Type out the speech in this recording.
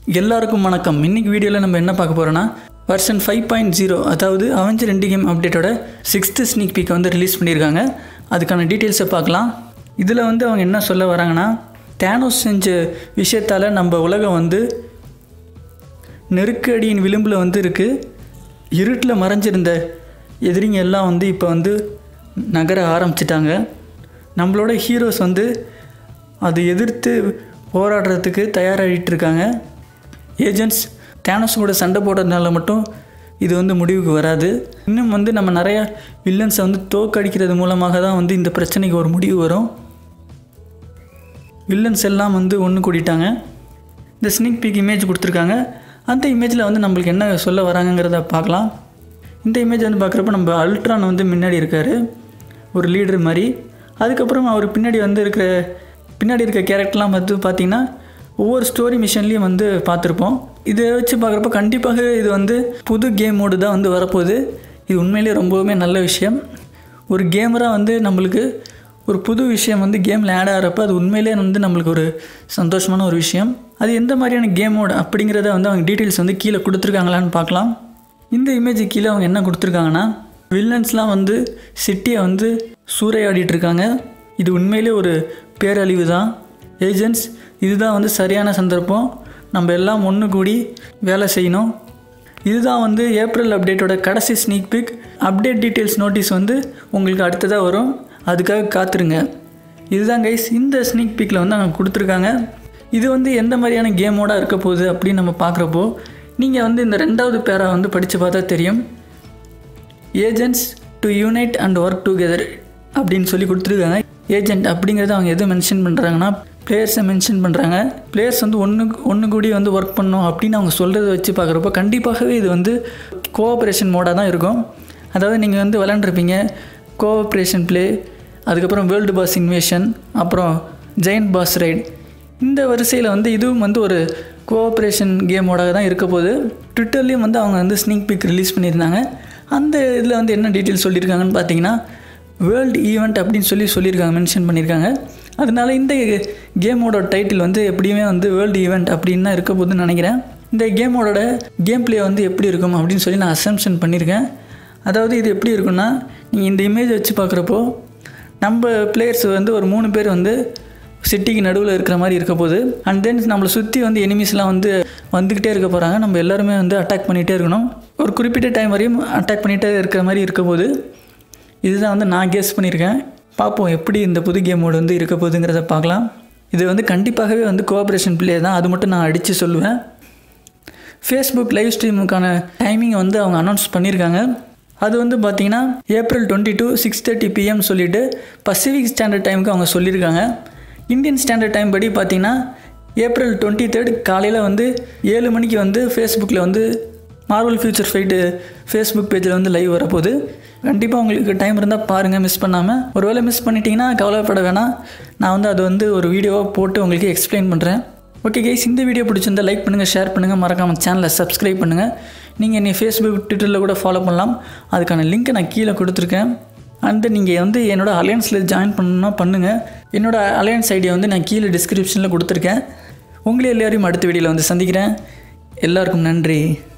எல்லாருக்கும் வணக்கம் இன்னைக்கு வீடியோவில் நம்ம என்ன பார்க்க போகிறோன்னா வெர்ஷன் ஃபைவ் பாயிண்ட் ஜீரோ அதாவது அவெஞ்சர் ரெண்டு கேம் அப்டேட்டோட சிக்ஸ்த்து ஸ்னீக் பீக்கை வந்து ரிலீஸ் பண்ணியிருக்காங்க அதுக்கான டீட்டெயில்ஸை பார்க்கலாம் இதில் வந்து அவங்க என்ன சொல்ல வராங்கன்னா தேனோஸ் செஞ்ச விஷயத்தால் நம்ம உலகம் வந்து நெருக்கடியின் விளிம்பில் வந்து இருக்குது இருட்டில் மறைஞ்சிருந்த எதிரிங்க எல்லாம் வந்து இப்போ வந்து நகர ஆரம்பிச்சிட்டாங்க நம்மளோட ஹீரோஸ் வந்து அதை எதிர்த்து போராடுறதுக்கு தயாராகிட்டு இருக்காங்க ஏஜென்ட்ஸ் தேனஸ் கூட சண்டை போடுறதுனால மட்டும் இது வந்து முடிவுக்கு வராது இன்னும் வந்து நம்ம நிறையா வில்லன்ஸை வந்து தோக்கடிக்கிறது மூலமாக தான் வந்து இந்த பிரச்சனைக்கு ஒரு முடிவு வரும் வில்லன்ஸ் எல்லாம் வந்து ஒன்று கூடிட்டாங்க இந்த ஸ்னீக் பீக் இமேஜ் கொடுத்துருக்காங்க அந்த இமேஜில் வந்து நம்மளுக்கு என்ன சொல்ல வராங்கங்கிறத பார்க்கலாம் இந்த இமேஜ் வந்து பார்க்குறப்ப நம்ம அல்ட்ரான் வந்து முன்னாடி இருக்கார் ஒரு லீடர் மாதிரி அதுக்கப்புறம் அவர் பின்னாடி வந்து இருக்கிற பின்னாடி இருக்க கேரக்டர்லாம் வந்து பார்த்திங்கன்னா ஒவ்வொரு ஸ்டோரி மிஷன்லேயும் வந்து பார்த்துருப்போம் இதை வச்சு பார்க்குறப்ப கண்டிப்பாக இது வந்து புது கேம் மோடு தான் வந்து வரப்போகுது இது உண்மையிலேயே ரொம்பவுமே நல்ல விஷயம் ஒரு கேமராக வந்து நம்மளுக்கு ஒரு புது விஷயம் வந்து கேமில் ஆட் ஆகிறப்ப அது உண்மையிலே வந்து நம்மளுக்கு ஒரு சந்தோஷமான ஒரு விஷயம் அது எந்த மாதிரியான கேம் மோட் அப்படிங்கிறத வந்து அவங்க டீட்டெயில்ஸ் வந்து கீழே கொடுத்துருக்காங்களான்னு பார்க்கலாம் இந்த இமேஜ் கீழே அவங்க என்ன கொடுத்துருக்காங்கன்னா வில்லன்ஸ்லாம் வந்து சிட்டியை வந்து சூறையாடிட்டு இருக்காங்க இது உண்மையிலே ஒரு பேரழிவு தான் ஏஜென்ட்ஸ் இதுதான் வந்து சரியான சந்தர்ப்பம் நம்ம எல்லாம் ஒன்று கூடி வேலை செய்யணும் இதுதான் வந்து ஏப்ரல் அப்டேட்டோட கடைசி sneak peek update details notice வந்து உங்களுக்கு அடுத்ததாக வரும் அதுக்காக காத்துருங்க இதுதான் கைஸ் இந்த ஸ்னீக் பீக்கில் வந்து அவங்க கொடுத்துருக்காங்க இது வந்து எந்த மாதிரியான கேமோட இருக்க போகுது அப்படின்னு நம்ம பார்க்குறப்போ நீங்கள் வந்து இந்த ரெண்டாவது பேரா வந்து படித்து பார்த்தா தெரியும் agents to unite and work together அப்படின்னு சொல்லி கொடுத்துருக்காங்க ஏஜென்ட் அப்படிங்கிறத அவங்க எது மென்ஷன் பண்ணுறாங்கன்னா பிளேயர்ஸை மென்ஷன் பண்ணுறாங்க பிளேயர்ஸ் வந்து ஒன்று ஒன்று கூடி வந்து ஒர்க் பண்ணணும் அப்படின்னு அவங்க சொல்கிறத வச்சு பார்க்குறப்போ கண்டிப்பாகவே இது வந்து கோஆப்ரேஷன் மோடாக தான் இருக்கும் அதாவது நீங்கள் வந்து விளாண்டுருப்பீங்க கோஆப்ரேஷன் ப்ளே அதுக்கப்புறம் வேர்ல்டு பாஸ் இன்வேஷன் அப்புறம் ஜெயண்ட் பாஸ் ரைட் இந்த வரிசையில் வந்து இதுவும் வந்து ஒரு கோஆப்ரேஷன் கேமோடாக தான் இருக்க போகுது ட்விட்டர்லேயும் வந்து அவங்க வந்து ஸ்னீக் பிக் ரிலீஸ் பண்ணியிருந்தாங்க அந்த இதில் வந்து என்ன டீட்டெயில்ஸ் சொல்லியிருக்காங்கன்னு பார்த்தீங்கன்னா வேர்ல்டு ஈவெண்ட் அப்படின்னு சொல்லி சொல்லியிருக்காங்க மென்ஷன் பண்ணியிருக்காங்க அதனால இந்த கேமோட டைட்டில் வந்து எப்படியுமே வந்து வேர்ல்டு ஈவெண்ட் அப்படின்னு தான் இருக்க போகுதுன்னு நினைக்கிறேன் இந்த கேமோட கேம் ப்ளே வந்து எப்படி இருக்கும் அப்படின்னு சொல்லி நான் அசம்ஷன் பண்ணியிருக்கேன் அதாவது இது எப்படி இருக்குன்னா நீங்கள் இந்த இமேஜ் வச்சு பார்க்குறப்போ நம்ம பிளேயர்ஸ் வந்து ஒரு மூணு பேர் வந்து சிட்டிக்கு நடுவில் இருக்கிற மாதிரி இருக்க போகுது அண்ட் தென் நம்மளை சுற்றி வந்து எனிமீஸ்லாம் வந்து வந்துக்கிட்டே இருக்க போகிறாங்க நம்ம எல்லாருமே வந்து அட்டாக் பண்ணிகிட்டே இருக்கணும் ஒரு குறிப்பிட்ட டைம் வரையும் அட்டாக் பண்ணிகிட்டே இருக்கிற மாதிரி இருக்க போகுது இதுதான் வந்து நான் கெஸ் பண்ணியிருக்கேன் பார்ப்போம் எப்படி இந்த புது கேமோடு வந்து இருக்க போகுதுங்கிறத பார்க்கலாம் இது வந்து கண்டிப்பாகவே வந்து கோஆப்ரேஷன் பிளே தான் அது மட்டும் நான் அடித்து சொல்லுவேன் ஃபேஸ்புக் லைவ் ஸ்ட்ரீமுக்கான டைமிங்கை வந்து அவங்க அனௌன்ஸ் பண்ணியிருக்காங்க அது வந்து பார்த்தீங்கன்னா April twenty two six thirty PM சொல்லிவிட்டு பசிபிக் ஸ்டாண்டர்ட் டைமுக்கு அவங்க சொல்லியிருக்காங்க இந்தியன் ஸ்டாண்டர்ட் டைம் படி பார்த்தீங்கன்னா ஏப்ரல் டுவெண்ட்டி தேர்ட் காலையில் வந்து ஏழு மணிக்கு வந்து ஃபேஸ்புக்கில் வந்து மார்வல் ஃபியூச்சர் ஃபைட்டு ஃபேஸ்புக் பேஜில் வந்து லைவ் வரப்போகுது கண்டிப்பாக உங்களுக்கு டைம் இருந்தால் பாருங்கள் மிஸ் பண்ணாமல் ஒருவேளை மிஸ் பண்ணிட்டீங்கன்னா கவலைப்பட வேணாம் நான் வந்து அது வந்து ஒரு வீடியோவாக போட்டு உங்களுக்கு எக்ஸ்பிளைன் பண்ணுறேன் ஓகே கைஸ் இந்த வீடியோ பிடிச்சிருந்தா லைக் பண்ணுங்கள் ஷேர் பண்ணுங்கள் மறக்காமல் சேனலை சப்ஸ்கிரைப் பண்ணுங்கள் நீங்கள் என்னை ஃபேஸ்புக் ட்விட்டரில் கூட ஃபாலோ பண்ணலாம் அதுக்கான லிங்க்கை நான் கீழே கொடுத்துருக்கேன் அண்ட் நீங்கள் வந்து என்னோடய அலையன்ஸில் ஜாயின் பண்ணணும்னா பண்ணுங்கள் என்னோடய அலையன்ஸ் ஐடியா வந்து நான் கீழே டிஸ்கிரிப்ஷனில் கொடுத்துருக்கேன் உங்களே எல்லாரையும் அடுத்த வீடியோவில் வந்து சந்திக்கிறேன் எல்லாருக்கும் நன்றி